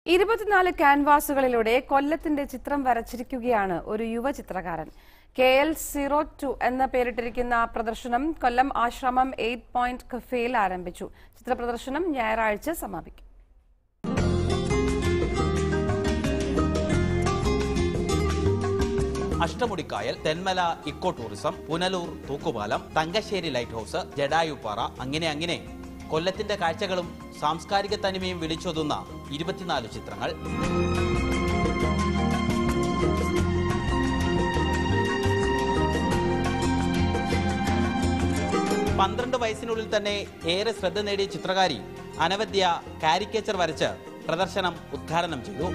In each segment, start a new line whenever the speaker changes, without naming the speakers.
ഇരുപത്തിനാല് ക്യാൻവാസുകളിലൂടെ കൊല്ലത്തിന്റെ ചിത്രം വരച്ചിരിക്കുകയാണ് ഒരു യുവ ചിത്രകാരൻ കെ എൽ സീറോ ടു എന്ന പേരിട്ടിരിക്കുന്ന പ്രദർശനം കൊല്ലം ആശ്രമം എയ്റ്റ് പോയിന്റ് കഫേയിൽ ആരംഭിച്ചു ചിത്രപ്രദർശനം ഞായറാഴ്ച സമാപിക്കും
അഷ്ടമുടിക്കായൽ തെന്മല ഇക്കോ ടൂറിസം പുനലൂർ തൂക്കുപാലം തങ്കശ്ശേരി ലൈറ്റ് ഹൗസ് ജഡായുപ്പാറ അങ്ങനെ അങ്ങനെ കൊല്ലത്തിന്റെ കാഴ്ചകളും സാംസ്കാരിക തനിമയും വിളിച്ചൊതുന്ന ഇരുപത്തിനാല് ചിത്രങ്ങൾ പന്ത്രണ്ട് വയസ്സിനുള്ളിൽ തന്നെ ഏറെ ശ്രദ്ധ നേടിയ ചിത്രകാരി അനവധ്യ കാരിക്കേച്ചർ വരച്ച് പ്രദർശനം ഉദ്ഘാടനം ചെയ്തു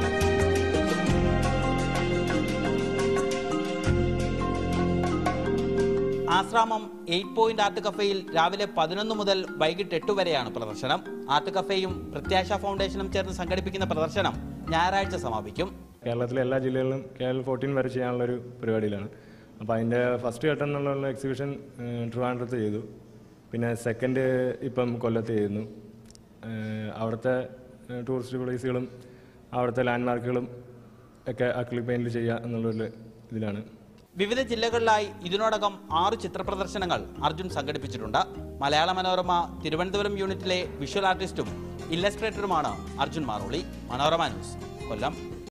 ആശ്രാമം എയ്റ്റ് പോയിന്റ് ആർട്ട് കഫേയിൽ രാവിലെ പതിനൊന്ന് മുതൽ വൈകിട്ട് എട്ട് വരെയാണ് പ്രദർശനം ആർട്ട് കഫേയും പ്രത്യാശ ഫൗണ്ടേഷനും ചേർന്ന് സംഘടിപ്പിക്കുന്ന പ്രദർശനം ഞായറാഴ്ച സമാപിക്കും
കേരളത്തിലെ എല്ലാ ജില്ലകളിലും കെ എൽ ഫോർട്ടീൻ വരെ ചെയ്യാനുള്ളൊരു പരിപാടിയിലാണ് അപ്പോൾ അതിൻ്റെ ഫസ്റ്റ് ഘട്ടം എന്നുള്ള എക്സിബിഷൻ ഏഹ്, ട്രിവാൻഡ്രത്ത് ചെയ്തു പിന്നെ സെക്കൻഡ് ഇപ്പം കൊല്ലത്ത് ചെയ്യുന്നു ഏഹ്, അവിടുത്തെ ഏഹ്, ടൂറിസ്റ്റ് പ്ലേസുകളും അവിടുത്തെ ലാൻഡ്മാർക്കുകളും ഒക്കെ അക്ലിക് പെയിൻറ്റിൽ ചെയ്യുക എന്നുള്ളൊരു ഇതിലാണ്
വിവിധ ജില്ലകളിലായി ഇതിനോടകം ആറ് ചിത്രപ്രദർശനങ്ങൾ അർജുൻ സംഘടിപ്പിച്ചിട്ടുണ്ട് മലയാള മനോരമ തിരുവനന്തപുരം യൂണിറ്റിലെ വിഷ്വൽ ആർട്ടിസ്റ്റും ഇല്ലസ്ട്രേറ്ററുമാണ് അർജുൻ മാറോളി മനോരമ ന്യൂസ് കൊല്ലം